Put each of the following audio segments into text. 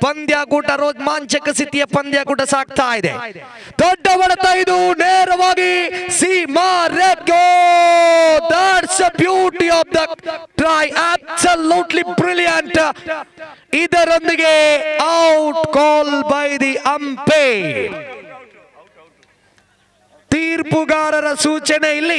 ಪಂದ್ಯಾಕೂಟ ರೋಮಾಂಚಕ ಸ್ಥಿತಿಯ ಪಂದ್ಯಾಕೂಟ ಸಾಗ್ತಾ ಇದೆ ದೊಡ್ಡ ಹೊಡೆತ ಇದು ನೇರವಾಗಿ ಸೀಮಾ ರೆಗ್ಗೋ that's beauty of the try absolutely brilliant ಇದರೊಂದಿಗೆ out call by the umpire ತೀರ್ಪುಗಾರರ ಸೂಚನೆ ಇಲ್ಲಿ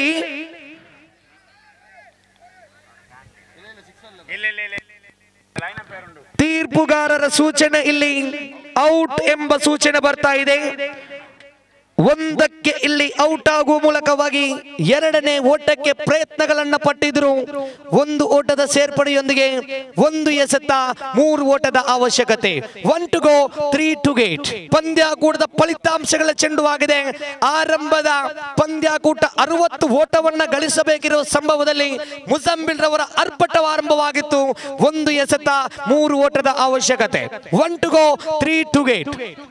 ತೀರ್ಪುಗಾರರ ಸೂಚನೆ ಇಲ್ಲಿ ಔಟ್ ಎಂಬ ಸೂಚನೆ ಬರ್ತಾ ಇದೆ ಒಂದಕ್ಕೆ ಇಲ್ಲಿ ಔಟ್ ಆಗುವ ಮೂಲಕವಾಗಿ ಎರಡನೇ ಓಟಕ್ಕೆ ಪ್ರಯತ್ನಗಳನ್ನ ಪಟ್ಟಿದ್ರು ಒಂದು ಓಟದ ಸೇರ್ಪಡೆಯೊಂದಿಗೆ ಒಂದು ಎಸೆತ ಮೂರು ಓಟದ ಅವಶ್ಯಕತೆ one to go three to get ಪಂದ್ಯಾಕೂಟದ ಫಲಿತಾಂಶಗಳ ಚೆಂಡುವಾಗಿದೆ ಆರಂಭದ ಪಂದ್ಯಾಕೂಟ ಅರವತ್ತು ಓಟವನ್ನ ಗಳಿಸಬೇಕಿರುವ ಸಂಭವದಲ್ಲಿ ಮುಜಂಬಿಲ್ ರವರ ಅರ್ಪಟ ಆರಂಭವಾಗಿತ್ತು ಒಂದು ಎಸೆತ ಮೂರು ಓಟದ ಅವಶ್ಯಕತೆ one to go three to get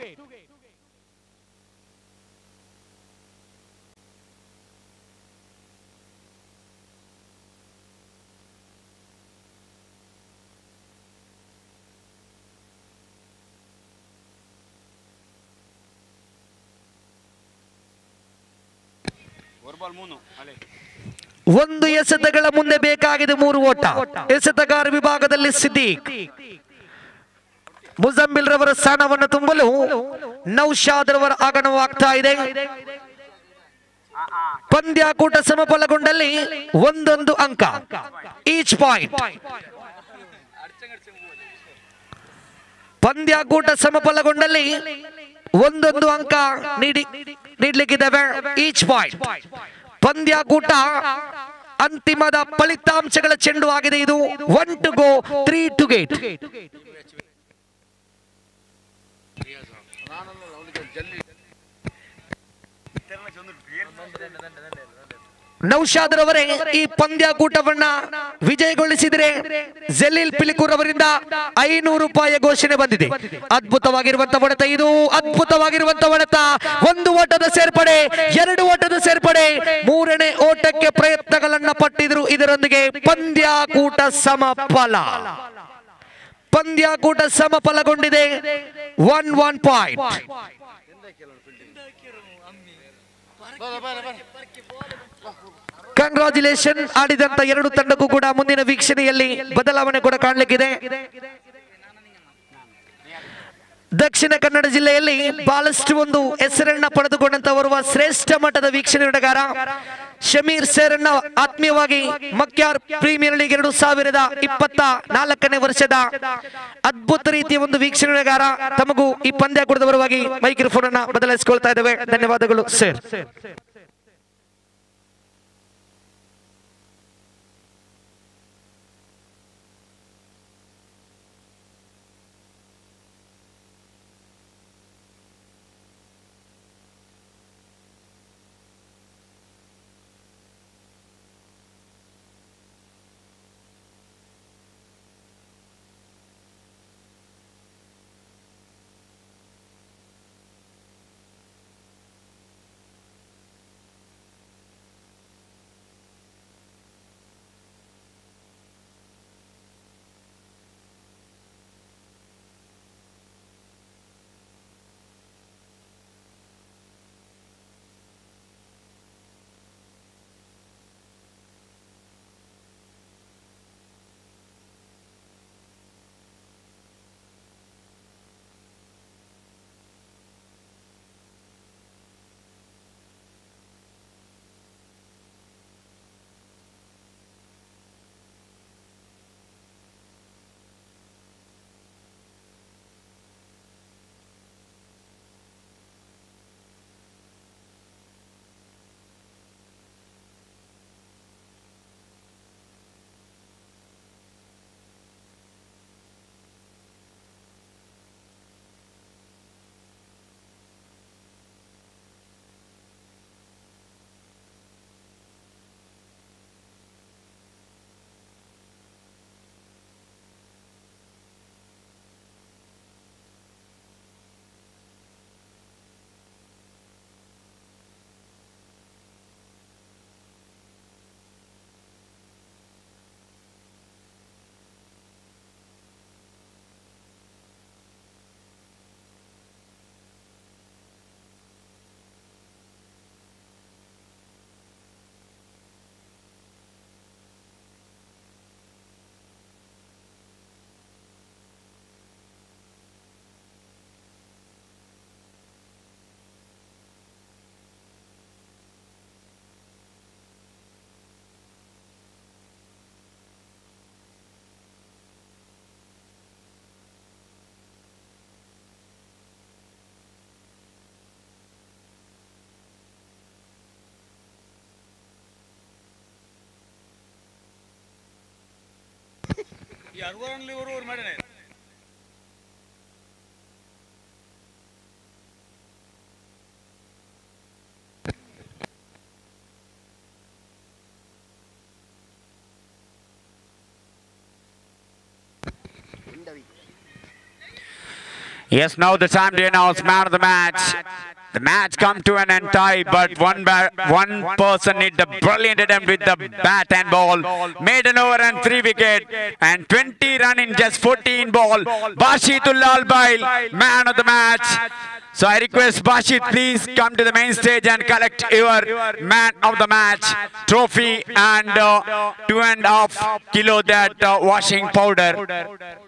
ஒரு பால் மூணு அலே ಒಂದು ಎಸೆತಗಳ ಮುಂದೆ ಬೇಕಾಗಿದೆ ಮೂರು ಓಟ ಎಸೆತಗಾರ ವಿಭಾಗದಲ್ಲಿ ಸಿದ್ದೀಕ್ ಮುಜಂಬಿಲ್ ರವರ ಸ್ಥಾನವನ್ನು ತುಂಬಲು ನೌಶಾದ್ ರವರ ಆಗಮನವಾಗ್ತಾ ಇದೆ ಪಂದ್ಯಾಕೂಟ ಸಮಫಲಗೊಂಡಲ್ಲಿ ಒಂದೊಂದು ಅಂಕ ಈಚ್ ಪಾಯಿಂಟ್ ಪಂದ್ಯಾಕೂಟ ಸಮಫಲಗೊಂಡಲ್ಲಿ ಒಂದೊಂದು ಅಂಕ ನೀಡಿ ನೀಡಲಿಕ್ಕಿದ್ದಾವೆ ಈಚ್ ಪಾಯಿಂಟ್ ಪಂದ್ಯಾಕೂಟ ಅಂತಿಮದ ಫಲಿತಾಂಶಗಳ ಚೆಂಡು ಆಗಿದೆ ಇದು one to go three to get Naushad ರವರೇ ಈ ಪಂದ್ಯಾಕೂಟವನ್ನ ವಿಜಯಗೊಳಿಸಿದರೆ ಜಲೀಲ್ ಪಿಲಿಕೂರ್ ಅವರಿಂದ ಐನೂರು ರೂಪಾಯಿ ಘೋಷಣೆ ಬಂದಿದೆ ಅದ್ಭುತವಾಗಿರುವಂತ ಹೊಡೆತ ಇದು ಅದ್ಭುತವಾಗಿರುವಂತ ಹೊಡೆತ ಒಂದು ಓಟದ ಸೇರ್ಪಡೆ ಎರಡು ಓಟದ ಸೇರ್ಪಡೆ ಮೂರನೇ ಓಟಕ್ಕೆ ಪ್ರಯತ್ನಗಳನ್ನ ಪಟ್ಟಿದ್ರು ಇದರೊಂದಿಗೆ ಪಂದ್ಯಾಕೂಟ ಸಮಫಲ ಪಂದ್ಯಾಕೂಟ ಸಮಫಲಗೊಂಡಿದೆ ಒನ್ ಒನ್ ಪಾಯಿಂಟ್ ಕಂಗ್ರಾಚುಲೇಷನ್ ಆಡಿದಂತ ಎರಡು ತಂಡಕ್ಕೂ ಕೂಡ ಮುಂದಿನ ವೀಕ್ಷಣೆಯಲ್ಲಿ ಬದಲಾವಣೆ ಕೂಡ ಕಾಣಲಿಕ್ಕಿದೆ ದಕ್ಷಿಣ ಕನ್ನಡ ಜಿಲ್ಲೆಯಲ್ಲಿ ಬಹಳಷ್ಟು ಒಂದು ಹೆಸರನ್ನ ಪಡೆದುಕೊಂಡಂತ ಬರುವ ಶ್ರೇಷ್ಠ ಮಟ್ಟದ ವೀಕ್ಷಣೆಗಾರ ಶಮೀರ್ ಸೇರನ್ನ ಆತ್ಮೀಯವಾಗಿ ಮಕ್ಯಾರ್ ಪ್ರೀಮಿಯರ್ ಲೀಗ್ ಎರಡು ಸಾವಿರದ ಇಪ್ಪತ್ತ ನಾಲ್ಕನೇ ವರ್ಷದ ಅದ್ಭುತ ರೀತಿಯ ಒಂದು ವೀಕ್ಷಣೆಗಾರ ತಮಗೂ ಈ ಪಂದ್ಯಾಕೂಟದ ಪರವಾಗಿ ಮೈಕ್ರೋಫೋನ್ ಅನ್ನ ಬದಲಾಯಿಸಿಕೊಳ್ತಾ ಇದ್ದೇವೆ ಧನ್ಯವಾದಗಳು ಸರ್ அறுபதுல ஒரு ஒரு மேடனே Yes, now the time to announce man of the match. The match come to an end tie, but one ba- one person hit the brilliant attempt with the bat and ball. Made an over and three wicket and 20 run in just 14 ball. Bashitullah Albail, man of the match. So I request Bashit, please come to the main stage and collect your man of the match trophy and uh, two and a half kilo that uh, washing powder.